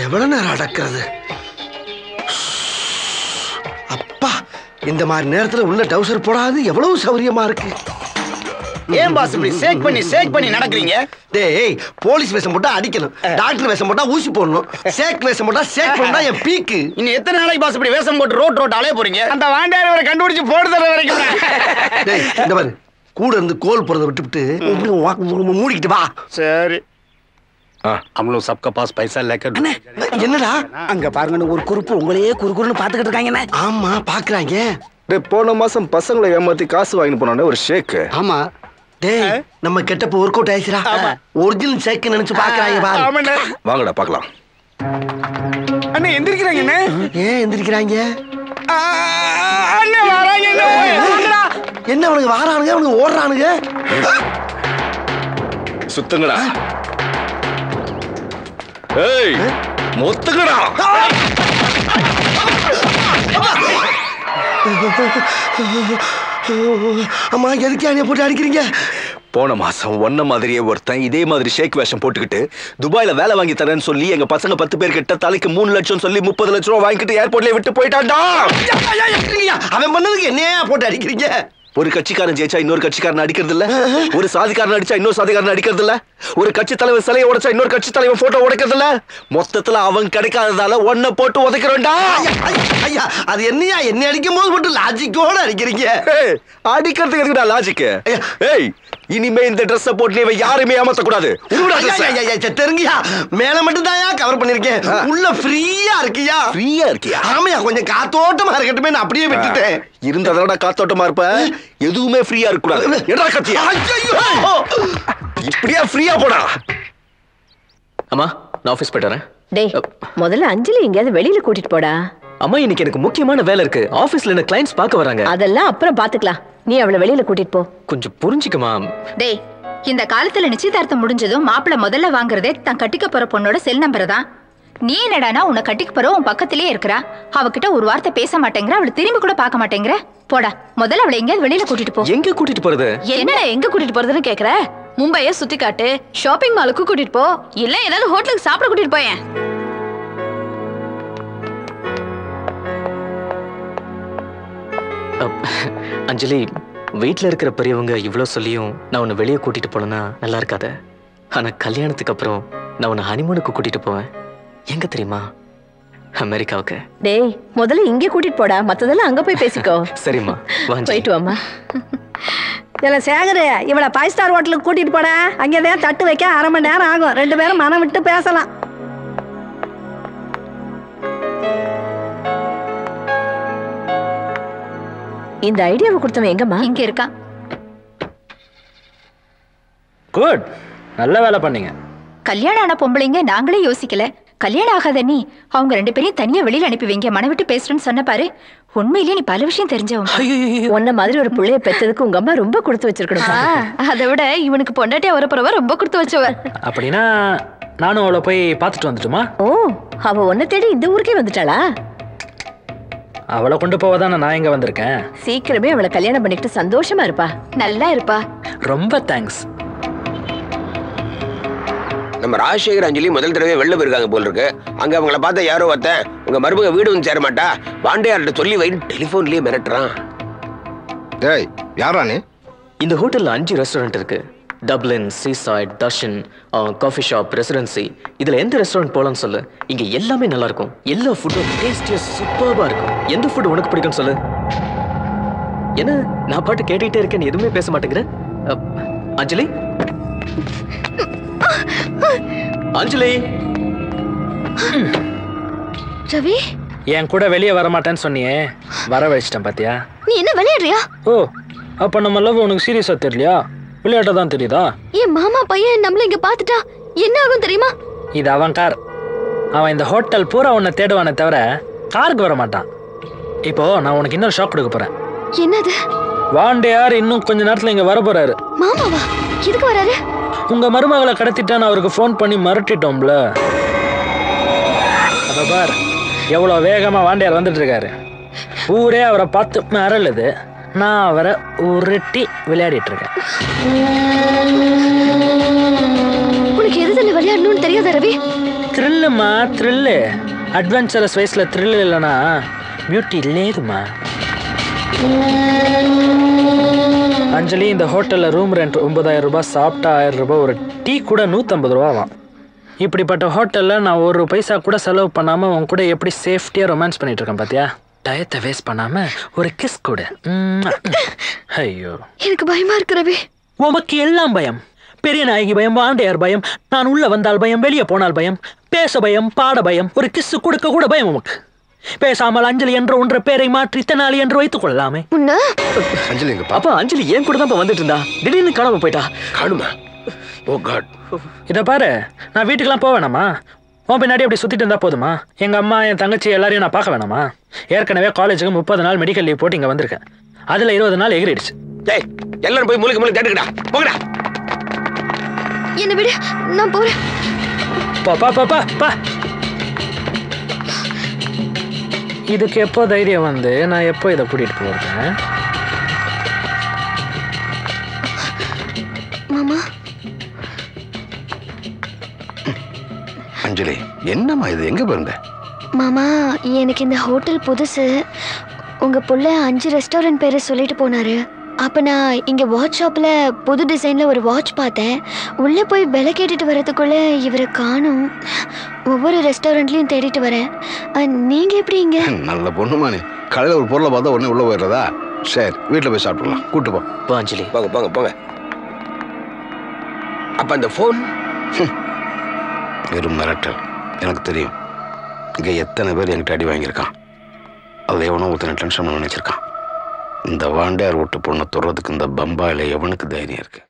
எவ்வளவு நேரம் அடக்கிறது அப்பா இந்த மாதிரி நேரத்துல உள்ள டவுசர் போடாது எவ்வளவு சௌரியமா இருக்கு ஏன் பாஸ் இப்படி ஷேக் பண்ணி ஷேக் பண்ணி நடக்கிறீங்க டேய் போலீஸ் வேஷம் போட்டா அடிக்கணும் டாக்டர் வேஷம் போட்டா ஊசி போடணும் சேக் வேஷம் போட்டா சேக் பண்ணா என் பீக்கு இன்னும் எத்தனை நாளைக்கு பாஸ் இப்படி வேஷம் போட்டு ரோட் ரோட் அலைய போறீங்க அந்த வாண்டியார் வரை கண்டுபிடிச்சு போடுதற வரைக்கும் டேய் இந்த பாரு கூட இருந்து கோல் போறதை விட்டுவிட்டு மூடிக்கிட்டு வா சரி हम लोग सबका पास पैसा लेकर என்னடா அங்க பாருங்கன்னு ஒரு குறுப்பு உங்களையே குறுக்குறுன்னு பாத்துக்கிட்டு இருக்காங்கண்ணே ஆமா பாக்குறாங்க டேய் போன மாசம் பசங்களை ஏமாத்தி காசு வாங்கிட்டு போனானே ஒரு ஷேக்கு ஆமா டேய் நம்ம கெட்டப்ப ஒர்க் அவுட் ஆயிடுச்சுடா ஒரிஜினல் சேக் நினைச்சு பாக்குறாங்க பாரு ஆமாண்ணே வாங்கடா பார்க்கலாம் அண்ணே எந்திரிக்கிறாங்க அண்ணே ஏன் எந்திரிக்கிறாங்க அண்ணே வராங்க என்ன அவனுக்கு வாரானுங்க அவனுக்கு ஓடுறானுங்க சுத்துங்கடா ஏய் மொத்துங்கடா அம்மா எதுக்கு அணிய போட்டு அடிக்கிறீங்க போன மாசம் ஒன்ன மாதிரியே ஒருத்தன் இதே மாதிரி ஷேக் வேஷம் போட்டுக்கிட்டு துபாயில வேலை வாங்கி தரேன்னு சொல்லி எங்க பசங்க பத்து பேர் கிட்ட தலைக்கு மூணு லட்சம் சொல்லி முப்பது லட்சம் ரூபா வாங்கிட்டு ஏர்போர்ட்லயே விட்டு போயிட்டான்டா அவன் பண்ணதுக்கு என்னையா போட்டு அடிக்கிறீங்க ஒரு கட்சிக்காரன் ஜெயிச்சா இன்னொரு கட்சிக்காரன் அடிக்கிறது இல்ல ஒரு சாதிக்காரன் அடிச்சா இன்னொரு சாதிக்காரன் அடிக்கிறது இல்ல ஒரு கட்சி தலைவர் சிலையை உடைச்சா இன்னொரு கட்சி தலைவன் போட்டோ உடைக்கிறது இல்ல மொத்தத்துல அவன் கிடைக்காததால ஒன்ன போட்டு உதைக்கிறோம்டா ஐயா, ஐயா, ஐயா அது என்னையா என்ன அடிக்கும் போது மட்டும் லாஜிக்கோட அடிக்கிறீங்க ஏய், அடிக்கிறதுக்கு எதுக்குடா லாஜிக் ஐயா. ஏய் இனிமே இந்த ட்ரெஸ்ஸ போட்டு நீ இவன் யாருமே ஏமாத்த கூடாது ஐயா, ஐயா, ஐயா, ஐயா, தெரிஞ்சியா மேல மட்டும் தான் கவர் பண்ணிருக்கேன் உள்ள ஃப்ரீயா இருக்கியா ஃப்ரீயா இருக்கியா ஆமையா கொஞ்சம் காத்தோட்டமா இருக்கட்டுமே நான் அப்படியே விட்டுட்டேன் இருந்ததோட காத்தோட்டமா இருப்ப எதுவுமே ஃப்ரீயா இருக்க கூடாது என்னடா கத்தியா ஐயையோ! இப்படியா ஃப்ரீயா போடா அம்மா நான் ஆஃபீஸ் போயிட்டு வரேன் டேய் முதல்ல அஞ்சலி எங்கேயாவது வெளியில கூட்டிட்டு போடா அம்மா இன்னைக்கு எனக்கு முக்கியமான வேலை இருக்கு ஆபீஸ்ல என்ன கிளைண்ட்ஸ் பார்க்க வராங்க அதெல்லாம் அப்புறம் பாத்துக்கலாம் நீ அவளை வெளியில கூட்டிட்டு போ கொஞ்சம் புரிஞ்சுக்கமா டேய் இந்த காலத்துல நிச்சயதார்த்தம் முடிஞ்சதும் மாப்பிள்ளை முதல்ல வாங்குறதே தான் கட்டிக்க போற பொண்ணோட செல் நம்பர் தான் நீ என்னடானா உன்னை கட்டிக்க போற உன் பக்கத்திலேயே இருக்கிறா அவகிட்ட ஒரு வார்த்தை பேச மாட்டேங்கிற அவளை திரும்பி கூட பார்க்க மாட்டேங்கிற போடா முதல்ல அவளை எங்கேயாவது வெளியில கூட்டிட்டு போ எங்க கூட்டிட்டு போறது என்னடா எங்க கூட்டிட்டு போறதுன்னு கேக்குற மும்பைய சுத்தி காட்டு ஷாப்பிங் மாலுக்கு கூட்டிட்டு போ இல்ல ஏதாவது ஹோட்டலுக்கு சாப்பிட கூட்டிட்டு போயேன் அப், அஞ்சலி வீட்ல இருக்கிற பெரியவங்க இவ்ளோ சொல்லியும் நான் உன்னை வெளியே கூட்டிட்டு போனேன்னா நல்லா இருக்காத ஆனா கல்யாணத்துக்கு அப்புறம் நான் உன்னை ஹனிமூனுக்கு கூட்டிட்டு போவேன் எங்க தெரியுமா அமெரிக்காவுக்கு டேய் முதல்ல இங்க கூட்டிட்டு போடா மத்ததெல்லாம் அங்க போய் பேசிக்கோ சரிம்மா வா அஞ்சலி. போயிட்டு வாமா இல்ல சேகரு இவளை ஃபைவ் ஸ்டார் ஹோட்டலுக்கு கூட்டிட்டு போட அங்கேதான் தட்டு வைக்க அரை மணி நேரம் ஆகும் ரெண்டு பேரும் மனம் விட்டு பேசலாம் இந்த ஐடியாவை கொடுத்தவன் எங்கம்மா இங்க இருக்கான் குட் நல்ல வேலை பண்ணீங்க கல்யாணம் ஆன பொம்பளைங்க நாங்களே யோசிக்கல கல்யாணம் ஆகாத நீ அவங்க ரெண்டு பேரையும் தனியா வெளியில அனுப்பி வைங்க மன விட்டு பேசுறேன்னு சொன்ன பாரு உண்மையிலேயே நீ பல விஷயம் தெரிஞ்சவன் உன்ன மாதிரி ஒரு புள்ளைய பெத்ததுக்கு உங்க அம்மா ரொம்ப கொடுத்து வச்சிருக்கணும் அதை விட இவனுக்கு பொண்டாட்டியா வரப்போறவ ரொம்ப கொடுத்து வச்சவ அப்படின்னா நானும் அவளை போய் பார்த்துட்டு வந்துட்டுமா ஓ அவ உன்னை தேடி இந்த ஊருக்கே வந்துட்டாளா அவளை கொண்டு போக தானே நான் இங்க வந்திருக்கேன் சீக்கிரமே அவளை கல்யாணம் பண்ணிக்கிட்டு சந்தோஷமா இருப்பா நல்லா இருப்பா ரொம்ப தேங்க்ஸ் நம்ம ராஜசேகர் அஞ்சலி முதல் தடவை வெளில போயிருக்காங்க போல் இருக்கு அங்க அவங்கள பார்த்தா யாரோ ஒருத்தன் உங்க மருமக வீடு வந்து சேர மாட்டா பாண்டியார்ட்ட சொல்லி வை டெலிபோன்லயே மிரட்டுறான் டேய் யாரா நீ இந்த ஹோட்டல்ல அஞ்சு ரெஸ்டாரண்ட் இருக்கு Dublin seaside Darshan coffee shop residency இதுல எந்த ரெஸ்டாரண்ட் போலாம்னு சொல்லு இங்க எல்லாமே நல்லா இருக்கும் எல்லா ஃபுட்டும் டேஸ்டியா சூப்பர்பா இருக்கும் எந்த ஃபுட் உனக்கு பிடிக்கும்னு சொல்லு என்ன நான் பாட்டு கேட்டுக்கிட்டே இருக்கேன் நீ எதுவுமே பேச மாட்டேங்கிற அப், அஞ்சலி அஞ்சலி ரவி என் கூட வெளியே வரமாட்டேன்னு சொன்னியே வர வச்சிட்டேன் பாத்தியா நீ என்ன விளையாடுறியா ஓ அப்ப நம்ம லவ் உனக்கு சீரியஸா தெரியலையா விளையாட்ட தான் தெரியுதா என் மாமா பையன் நம்மள இங்க பாத்துட்டா என்ன ஆகும் தெரியுமா இது அவன் கார் அவன் இந்த ஹோட்டல் பூரா உன்னை தேடுவானே தவிர காருக்கு வர மாட்டான் இப்போ நான் உனக்கு இன்னொரு ஷாக் கொடுக்க போறேன் என்னது வாண்டையார் இன்னும் கொஞ்ச நேரத்துல இங்க வர போறாரு மாமாவா எதுக்கு வராரு உங்க மருமகளை கடத்திட்டான்னு அவருக்கு ஃபோன் பண்ணி மிரட்டிட்டோம்ல அப்ப பார் எவ்வளவு வேகமா வாண்டியார் வந்துட்டு இருக்காரு ஊரே அவரை பார்த்து மிரளுது நான் அவரை உருட்டி விளையாடிட்டு இருக்கேன் உனக்கு எதுல விளையாடணும்னு தெரியாத ரவி த்ரில்லு అమ్మా థ్రిల్ అడ్వెంచరస్ వయసులో థ్రిల్ இல்லைனா பியூட்டி లేదుமா அஞ்சலி இந்த ஹோட்டலில் ரூம் ரெண்ட் ஒன்பதாயிரம் ரூபாய் சாப்பிட்டா ஆயிரம் ரூபாய் ஒரு டீ கூட நூற்றம்பது ரூபாவாம் இப்படிப்பட்ட ஹோட்டலில் நான் ஒரு பைசா கூட செலவு பண்ணாமல் உன் கூட எப்படி சேஃப்டியாக ரொமான்ஸ் பண்ணிட்டு இருக்கேன் பாத்தியா டயத்தை வேஸ்ட் பண்ணாமல் ஒரு கிஸ் கூட ம்ம். ஐயோ எனக்கு பயமா இருக்கிறவே உமக்கு எல்லாம் பயம் பெரிய நாயகி பயம் வாண்டையார் பயம் நான் உள்ள வந்தால் பயம் வெளியே போனால் பயம் பேச பயம் பாட பயம் ஒரு கிஸ் கொடுக்க கூட பயம் உமக்கு பேசாமல் அஞ்சலி என்ற ஒன்ற பேரை மாற்றி தெனாலி என்று வைத்துக் கொள்ளலாமே உன்ன அஞ்சலி எங்கப்பா அப்பா அஞ்சலி ஏன் கூட தான் வந்துட்டு இருந்தா திடீர்னு காணாம போயிட்டா காணுமா ஓ காட் இதை பாரு நான் வீட்டுக்கெல்லாம் போக வேணாமா உன் பின்னாடி அப்படி சுத்திட்டு இருந்தா போதுமா எங்க அம்மா என் தங்கச்சி எல்லாரையும் நான் பார்க்க வேணாமா ஏற்கனவே காலேஜுக்கு முப்பது நாள் மெடிக்கல் லீவ் போட்டு இங்க வந்திருக்கேன் அதுல இருபது நாள் எகிரிடுச்சு டேய் எல்லாரும் போய் முழுக்க முழுக்க கேட்டுக்கடா போங்கடா என்ன விடு நான் போறேன் பா பா பா பா பா இதுக்கு எப்போ தைரியம் வந்து நான் எப்போ இதை கூட்டிட்டு போறேன் மாமா அஞ்சலி என்னம்மா இது எங்க பிறந்த மாமா எனக்கு இந்த ஹோட்டல் புதுசு உங்க புள்ள அஞ்சு ரெஸ்டாரண்ட் பேரை சொல்லிட்டு போனாரு அப்ப நான் இங்க வாட்ச் ஷாப்ல புது டிசைன்ல ஒரு வாட்ச் பார்த்தேன் உள்ள போய் விலை கேட்டுட்டு வரதுக்குள்ள இவரை காணும் ஒவ்வொரு ரெஸ்டாரண்ட்லயும் தேடிட்டு வரேன் அஹ், நீங்க எப்படி இங்க நல்ல பொண்ணுமா நீ கடையில் ஒரு பொருளை பார்த்தா உடனே உள்ள போயிடுறதா சரி வீட்டில் போய் சாப்பிடலாம் கூட்டு போ வா அஞ்சலி போங்க போங்க போங்க அப்ப அந்த ஃபோன் வெறும் மிரட்டல் எனக்கு தெரியும் இங்கே எத்தனை பேர் என்கிட்ட அடி வாங்கியிருக்கான் அதில் எவனோ ஒருத்தனை டென்ஷன் பண்ண நினச்சிருக்கான் இந்த வாண்டையார் வீட்டு பொண்ணை தொடுறதுக்கு இந்த பம்பாயில் எவனுக்கு தைரியம் இருக்கு